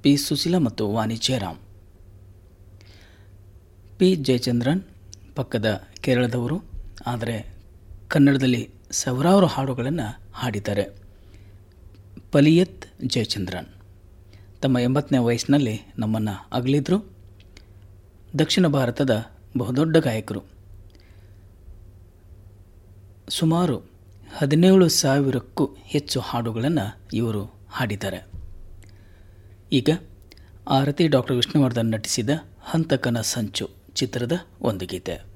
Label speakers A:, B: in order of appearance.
A: P Sushila ಮತ್ತು ವಾಣಿ Jayaram P Jayachandran ಪಕ್ಕದ ಕೇರಳದವರು ಆದರೆ ಕನ್ನಡದಲ್ಲಿ ಸಾವಿರಾರು ಹಾಡುಗಳನ್ನು ಹಾಡಿದ್ದಾರೆ ಪಲಿಯತ್ ಜಯಚಂದ್ರನ್ ತಮ್ಮ ಎಂಬತ್ತನೇ ವಯಸ್ಸಿನಲ್ಲಿ ನಮ್ಮನ್ನು ಅಗಲಿದ್ರು ದಕ್ಷಿಣ ಭಾರತದ ಬಹುದೊಡ್ಡ ಗಾಯಕರು ಸುಮಾರು ಹದಿನೇಳು ಸಾವಿರಕ್ಕೂ ಹೆಚ್ಚು ಹಾಡುಗಳನ್ನು ಇವರು ಹಾಡಿದ್ದಾರೆ ಈಗ ಆರತಿ ಡಾಕ್ಟರ್ ವಿಷ್ಣುವರ್ಧನ್ ನಟಿಸಿದ ಹಂತಕನ ಸಂಚು ಚಿತ್ರದ ಒಂದು ಗೀತೆ